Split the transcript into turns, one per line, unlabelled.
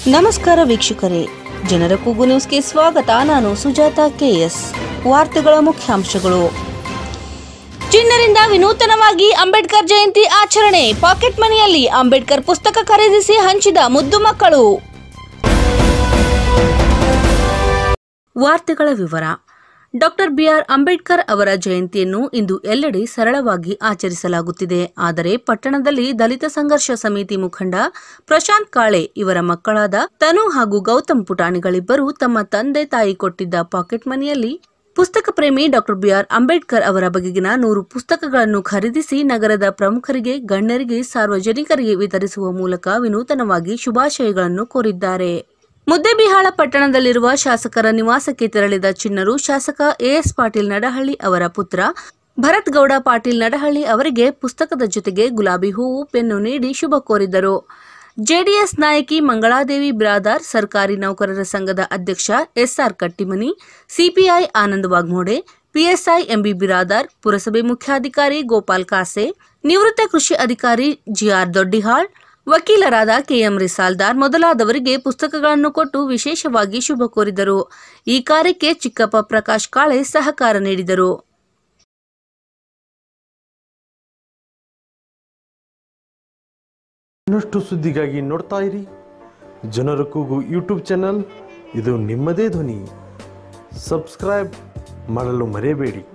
ನಮಸ್ಕಾರ ವೀಕ್ಷಕರೇ ಜನರ ಕೂಗು ನ್ಯೂಸ್ಗೆ ಸ್ವಾಗತ ನಾನು ಸುಜಾತ ಕೆಎಸ್ ವಾರ್ತೆಗಳ ಮುಖ್ಯಾಂಶಗಳು ಚಿನ್ನರಿಂದ ವಿನೂತನವಾಗಿ ಅಂಬೇಡ್ಕರ್ ಜಯಂತಿ ಆಚರಣೆ ಪಾಕೆಟ್ ಮನಿಯಲ್ಲಿ ಅಂಬೇಡ್ಕರ್ ಪುಸ್ತಕ ಖರೀದಿಸಿ ಹಂಚಿದ ಮುದ್ದು ಮಕ್ಕಳು ವಾರ್ತೆಗಳ ವಿವರ ಡಾಕ್ಟರ್ ಬಿಆರ್ ಅಂಬೇಡ್ಕರ್ ಅವರ ಜಯಂತಿಯನ್ನು ಇಂದು ಎಲ್ಲೆಡೆ ಸರಳವಾಗಿ ಆಚರಿಸಲಾಗುತ್ತಿದೆ ಆದರೆ ಪಟ್ಟಣದಲ್ಲಿ ದಲಿತ ಸಂಘರ್ಷ ಸಮಿತಿ ಮುಖಂಡ ಪ್ರಶಾಂತ್ ಕಾಳೆ ಇವರ ಮಕ್ಕಳಾದ ತನು ಹಾಗೂ ಗೌತಮ್ ಪುಟಾಣಿಗಳಿಬ್ಬರು ತಮ್ಮ ತಂದೆ ತಾಯಿ ಕೊಟ್ಟಿದ್ದ ಪಾಕೆಟ್ ಮನಿಯಲ್ಲಿ ಪುಸ್ತಕ ಪ್ರೇಮಿ ಡಾಕ್ಟರ್ ಬಿಆರ್ ಅಂಬೇಡ್ಕರ್ ಅವರ ಬಗೆಗಿನ ನೂರು ಪುಸ್ತಕಗಳನ್ನು ಖರೀದಿಸಿ ನಗರದ ಪ್ರಮುಖರಿಗೆ ಗಣ್ಯರಿಗೆ ಸಾರ್ವಜನಿಕರಿಗೆ ವಿತರಿಸುವ ಮೂಲಕ ವಿನೂತನವಾಗಿ ಶುಭಾಶಯಗಳನ್ನು ಕೋರಿದ್ದಾರೆ ಮುದ್ದೆಬಿಹಾಳ ಪಟ್ಟಣದಲ್ಲಿರುವ ಶಾಸಕರ ನಿವಾಸಕ್ಕೆ ತೆರಳಿದ ಚಿನ್ನರು ಶಾಸಕ ಎಎಸ್ ಪಾಟೀಲ್ ನಡಹಳ್ಳಿ ಅವರ ಪುತ್ರ ಭರತ್ ಗೌಡ ಪಾಟೀಲ್ ನಡಹಳ್ಳಿ ಅವರಿಗೆ ಪುಸ್ತಕದ ಜೊತೆಗೆ ಗುಲಾಬಿ ಹೂವು ಪೆನ್ನು ನೀಡಿ ಶುಭ ಕೋರಿದರು ಜೆಡಿಎಸ್ ನಾಯಕಿ ಮಂಗಳಾದೇವಿ ಬಿರಾದಾರ್ ಸರ್ಕಾರಿ ನೌಕರರ ಸಂಘದ ಅಧ್ಯಕ್ಷ SR Kattimani CPI Anand Wagmode PSI MB Biradar ಪುರಸಭೆ ಮುಖ್ಯಾಧಿಕಾರಿ ಗೋಪಾಲ್ ಕಾಸೆ ನಿವೃತ್ತ ಕೃಷಿ ಅಧಿಕಾರಿ ಜಿಆರ್ ದೊಡ್ಡಿಹಾಳ್ ವಕೀಲರಾದ ಕೆಎಂ ರಿಸಾಲ್ದಾರ್ ಮೊದಲಾದವರಿಗೆ ಪುಸ್ತಕಗಳನ್ನು ಕೊಟ್ಟು ವಿಶೇಷವಾಗಿ ಶುಭ ಕೋರಿದರು ಈ ಕಾರ್ಯಕ್ಕೆ ಚಿಕ್ಕಪ್ಪ ಪ್ರಕಾಶ್ ಕಾಳೆ ಸಹಕಾರ ನೀಡಿದರು
ಇನ್ನಷ್ಟು ಸುದ್ದಿಗಾಗಿ ನೋಡ್ತಾ ಇರಿ ಜನರ ಕೂಗು ಯೂಟ್ಯೂಬ್ ಚಾನಲ್ ಇದು ನಿಮ್ಮದೇ ಧ್ವನಿ ಸಬ್ಸ್ಕ್ರೈಬ್ ಮಾಡಲು ಮರೆಯಬೇಡಿ